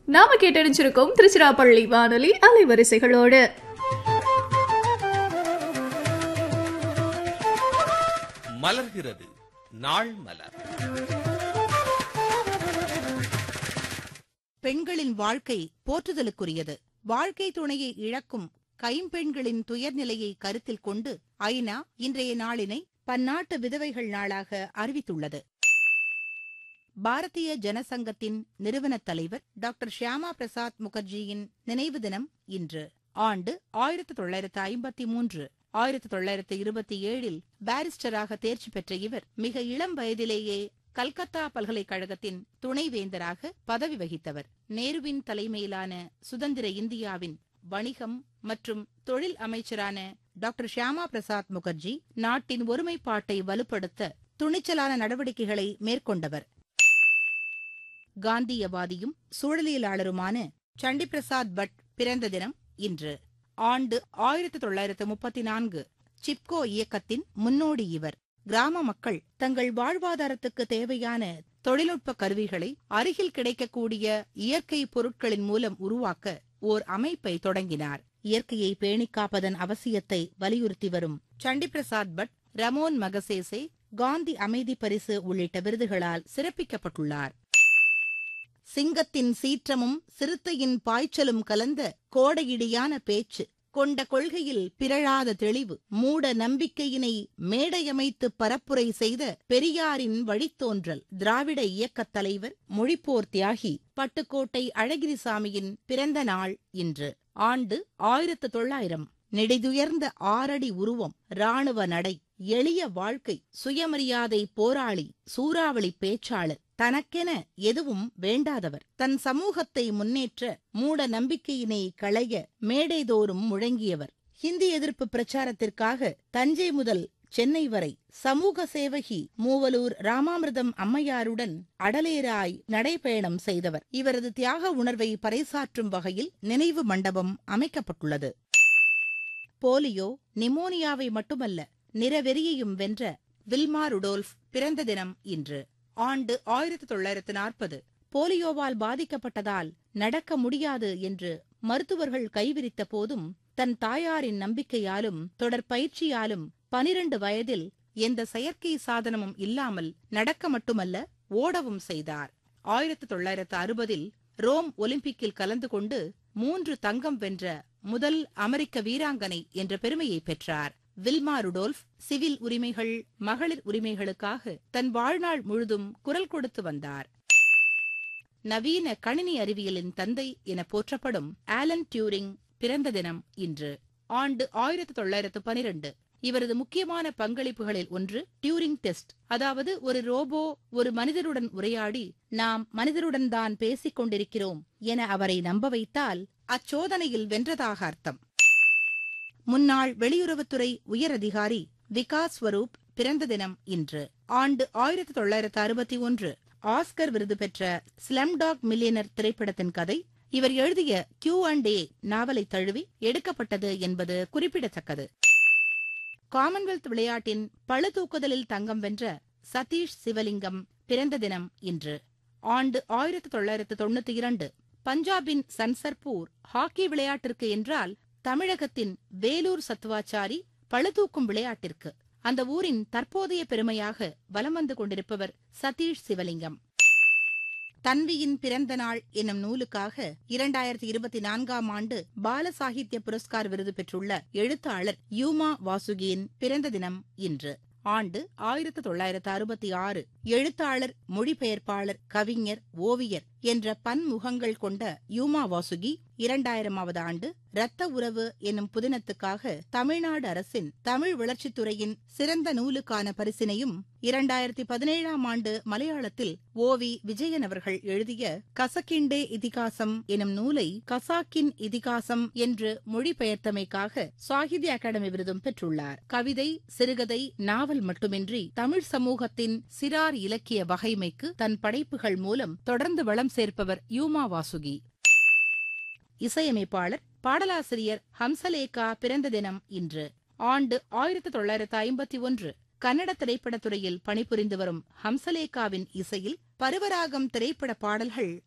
நாம கேட்டறிஞ்சிருக்கோம் திருச்சிராப்பள்ளி வானொலி அலைவரிசைகளோடு மலர்கிறது நாள் மலர் பெண்களின் வாழ்க்கை போற்றுதலுக்குரியது வாழ்க்கை துணையை இழக்கும் கைம்பெண்களின் துயர்நிலையை கருத்தில் கொண்டு ஐநா இன்றைய நாளினை பன்னாட்டு விதவைகள் நாளாக அறிவித்துள்ளது பாரதிய ஜனசங்கத்தின் நிறுவனத் தலைவர் டாக்டர் ஷியாமா பிரசாத் முகர்ஜியின் நினைவு தினம் இன்று ஆண்டு ஆயிரத்து தொள்ளாயிரத்து ஐம்பத்தி மூன்று ஆயிரத்து தொள்ளாயிரத்து இருபத்தி ஏழில் பாரிஸ்டராக தேர்ச்சி பெற்ற இவர் மிக இளம் வயதிலேயே கல்கத்தா பல்கலைக்கழகத்தின் துணைவேந்தராக பதவி வகித்தவர் நேருவின் தலைமையிலான சுதந்திர இந்தியாவின் வணிகம் மற்றும் தொழில் அமைச்சரான டாக்டர் ஷியாமா பிரசாத் முகர்ஜி நாட்டின் ஒருமைப்பாட்டை வலுப்படுத்த துணிச்சலான நடவடிக்கைகளை மேற்கொண்டவர் காந்தியவாதியும் சூழலியலாளருமான சண்டி பிரசாத் பட் பிறந்த தினம் இன்று ஆண்டு ஆயிரத்து தொள்ளாயிரத்து முப்பத்தி நான்கு சிப்கோ இயக்கத்தின் முன்னோடி இவர் கிராம மக்கள் தங்கள் வாழ்வாதாரத்துக்கு தேவையான தொழில்நுட்ப கருவிகளை அருகில் கிடைக்கக்கூடிய இயற்கை பொருட்களின் மூலம் உருவாக்க ஓர் அமைப்பை தொடங்கினார் இயற்கையை பேணிக் காப்பதன் அவசியத்தை வலியுறுத்தி வரும் சண்டி பிரசாத் பட் ரமோன் மகசேசே காந்தி அமைதி பரிசு உள்ளிட்ட விருதுகளால் சிறப்பிக்கப்பட்டுள்ளார் சிங்கத்தின் சீற்றமும் சிறுத்தையின் பாய்ச்சலும் கலந்த கோடையிடியான பேச்சு கொண்ட கொள்கையில் பிறழாத தெளிவு மூட நம்பிக்கையினை மேடையமைத்து பரப்புரை செய்த பெரியாரின் வழித்தோன்றல் திராவிட இயக்கத் தலைவர் மொழிப்போர் தியாகி பட்டுக்கோட்டை அழகிரிசாமியின் பிறந்த நாள் இன்று ஆண்டு ஆயிரத்து தொள்ளாயிரம் நெடிதுயர்ந்த ஆறடி உருவம் இராணுவ நடை எளிய வாழ்க்கை சுயமரியாதை போராளி சூறாவளி பேச்சாளர் தனக்கென எதுவும் வேண்டாதவர் தன் சமூகத்தை முன்னேற்ற மூட நம்பிக்கையினை களைய மேடைதோறும் முழங்கியவர் ஹிந்தி எதிர்ப்பு பிரச்சாரத்திற்காக தஞ்சை முதல் சென்னை வரை சமூக சேவகி மூவலூர் ராமாமிர்தம் அம்மையாருடன் அடலேராய் நடைபயணம் செய்தவர் இவரது தியாக உணர்வை பறைசாற்றும் வகையில் நினைவு மண்டபம் அமைக்கப்பட்டுள்ளது போலியோ நிமோனியாவை மட்டுமல்ல நிறவெறியையும் வென்ற வில்மா ருடோல்ஃப் பிறந்த தினம் இன்று ஆண்டு ஆயிரத்து தொள்ளாயிரத்து நாற்பது போலியோவால் பாதிக்கப்பட்டதால் நடக்க முடியாது என்று மருத்துவர்கள் கைவிரித்த போதும் தன் தாயாரின் நம்பிக்கையாலும் தொடர் பயிற்சியாலும் பனிரண்டு வயதில் எந்த செயற்கை சாதனமும் இல்லாமல் நடக்க மட்டுமல்ல ஓடவும் செய்தார் ஆயிரத்து தொள்ளாயிரத்து அறுபதில் ரோம் ஒலிம்பிக்கில் கலந்து கொண்டு மூன்று தங்கம் வென்ற முதல் அமெரிக்க வீராங்கனை என்ற பெருமையை பெற்றார் வில்மா ருடோல்ஃப் சிவில் உரிமைகள் மகளிர் உரிமைகளுக்காக தன் வாழ்நாள் முழுதும் குரல் கொடுத்து வந்தார் நவீன கணினி அறிவியலின் தந்தை என போற்றப்படும் ஆலன் டியூரிங் பிறந்த தினம் இன்று ஆண்டு ஆயிரத்து தொள்ளாயிரத்து பனிரெண்டு இவரது முக்கியமான பங்களிப்புகளில் ஒன்று டியூரிங் டெஸ்ட் அதாவது ஒரு ரோபோ ஒரு மனிதருடன் உரையாடி நாம் மனிதருடன் தான் பேசிக் கொண்டிருக்கிறோம் என அவரை நம்ப வைத்தால் அச்சோதனையில் வென்றதாக அர்த்தம் முன்னாள் வெளியுறவுத்துறை உயரதிகாரி விகாஸ் ஸ்வரூப் பிறந்த தினம் இன்று ஆண்டு ஆயிரத்தி தொள்ளாயிரத்து அறுபத்தி ஒன்று ஆஸ்கர் விருது பெற்ற ஸ்லம்டாக் மில்லியனர் திரைப்படத்தின் கதை இவர் எழுதிய கியூ அண்ட் ஏ நாவலை தழுவி எடுக்கப்பட்டது என்பது குறிப்பிடத்தக்கது காமன்வெல்த் விளையாட்டின் பளுதூக்குதலில் தங்கம் வென்ற சதீஷ் சிவலிங்கம் பிறந்த தினம் இன்று ஆண்டு ஆயிரத்து தொள்ளாயிரத்து தொண்ணூத்தி இரண்டு பஞ்சாபின் சன்சர்பூர் ஹாக்கி விளையாட்டிற்கு என்றால் தமிழகத்தின் வேலூர் சத்துவாச்சாரி பளுதூக்கும் விளையாட்டிற்கு அந்த ஊரின் தற்போதைய பெருமையாக வலம் வந்து கொண்டிருப்பவர் சதீஷ் சிவலிங்கம் தன்வியின் பிறந்த நாள் என்னும் நூலுக்காக இரண்டாயிரத்தி இருபத்தி நான்காம் ஆண்டு பால சாகித்ய புரஸ்கார் விருது பெற்றுள்ள எழுத்தாளர் யூமா வாசுகியின் பிறந்த தினம் இன்று ஆண்டு ஆயிரத்து தொள்ளாயிரத்து அறுபத்தி ஆறு எழுத்தாளர் மொழிபெயர்ப்பாளர் கவிஞர் ஓவியர் என்ற பன்முகங்கள் கொண்ட யூமா வாசுகி இரண்டாயிரமாவது ஆண்டு இரத்த உறவு என்னும் புதினத்துக்காக தமிழ்நாடு அரசின் தமிழ் வளர்ச்சித்துறையின் சிறந்த நூலுக்கான பரிசினையும் இரண்டாயிரத்தி பதினேழாம் ஆண்டு மலையாளத்தில் ஓவி விஜயன் அவர்கள் எழுதிய கசக்கிண்டே இதிகாசம் எனும் நூலை கசாக்கின் இதிகாசம் என்று மொழிபெயர்த்தமைக்காக சாகித்ய அகாடமி விருதும் பெற்றுள்ளார் கவிதை சிறுகதை நாவல் மட்டுமின்றி தமிழ் சமூகத்தின் சிறார் இலக்கிய வகைமைக்கு தன் படைப்புகள் மூலம் தொடர்ந்து வளம் சேர்ப்பவர் யூமா வாசுகி இசையமைப்பாளர் பாடலாசிரியர் ஹம்சலேகா பிறந்த தினம் இன்று ஆண்டு ஆயிரத்து தொள்ளாயிரத்து ஐம்பத்தி ஒன்று கன்னட திரைப்படத்துறையில் பணிபுரிந்து வரும் ஹம்சலேகாவின் இசையில் பருவராகம் திரைப்பட பாடல்கள்